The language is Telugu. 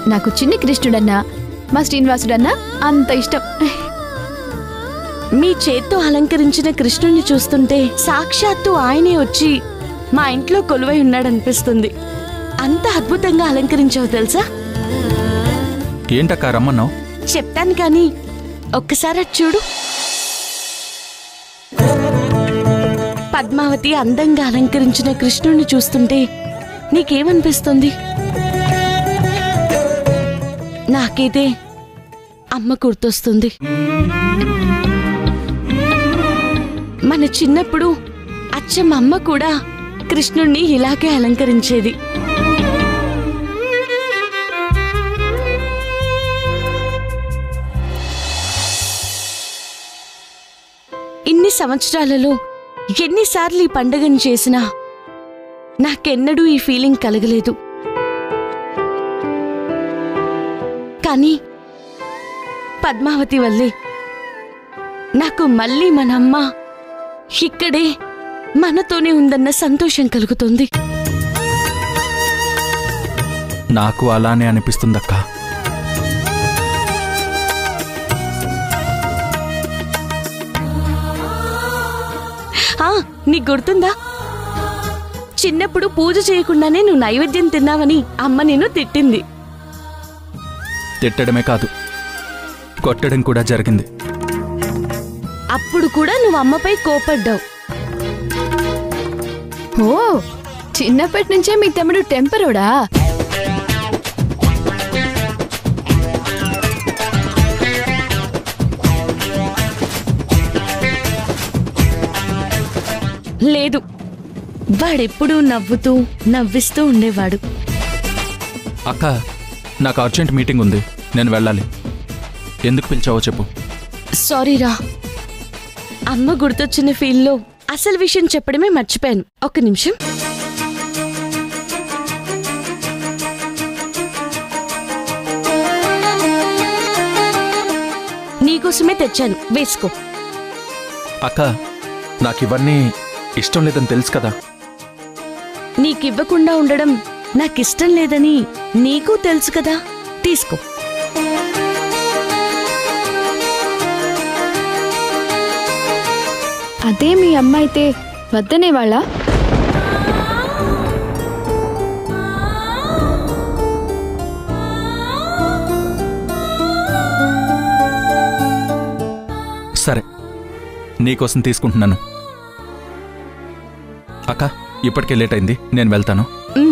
నాకు చిన్ని కృష్ణుడన్నా మా శ్రీనివాసుడన్నా అంత ఇష్టం మీ చేత్తో అలంకరించిన కృష్ణుణ్ణి చూస్తుంటే సాక్షాత్తు ఆయనే వచ్చి మా ఇంట్లో కొలువై ఉన్నాడనిపిస్తుంది అంత అద్భుతంగా అలంకరించావు తెలుసా ఏంటక్క రమ్మన్నావు చెప్తాను కానీ ఒక్కసారి అటు చూడు పద్మావతి అందంగా అలంకరించిన కృష్ణుణ్ణి చూస్తుంటే నీకేమనిపిస్తుంది నాకైతే అమ్మ గుర్తొస్తుంది మన చిన్నప్పుడు అచ్చమ్మ అమ్మ కూడా కృష్ణుణ్ణి ఇలాగే అలంకరించేది ఇన్ని సంవత్సరాలలో ఎన్నిసార్లు ఈ పండుగను చేసినా నాకెన్నడూ ఈ ఫీలింగ్ కలగలేదు కానీ పద్మావతి వల్లే నాకు మళ్ళీ మన అమ్మ ఇక్కడే మనతోనే ఉందన్న సంతోషం కలుగుతుంది నాకు అలానే అనిపిస్తుందక్క ఆ, నీకు గుర్తుందా చిన్నప్పుడు పూజ చేయకుండానే నువ్వు నైవేద్యం తిన్నావని అమ్మ నేను తిట్టింది తిట్టడమే కాదు కొట్టడం కూడా జరిగింది అప్పుడు కూడా నువ్వు అమ్మపై కోపడ్డావు ఓ చిన్నప్పటి నుంచే మీ తమ్ముడు టెంపరోడా లేదు వాడెప్పుడూ నవ్వుతూ నవ్విస్తూ ఉండేవాడు అక్క నాకు అర్జెంట్ మీటింగ్ ఉంది నేను వెళ్ళాలి ఎందుకు పిలిచావో చెప్పు సారీరా అమ్మ గుర్తొచ్చిన ఫీల్లో అసలు విషయం చెప్పడమే మర్చిపోయాను ఒక్క నిమిషం నీకోసమే తెచ్చాను వేసుకో అక్క నాకు ఇవన్నీ ఇష్టం లేదని తెలుసు కదా నీకివ్వకుండా ఉండడం నాకిష్టం లేదని నీకు తెలుసు కదా తీసుకో అదే మీ అమ్మ అయితే వద్దనే వాళ్ళ సరే నీకోసం తీసుకుంటున్నాను అక్క ఇప్పటికే లేట్ అయింది నేను వెళ్తాను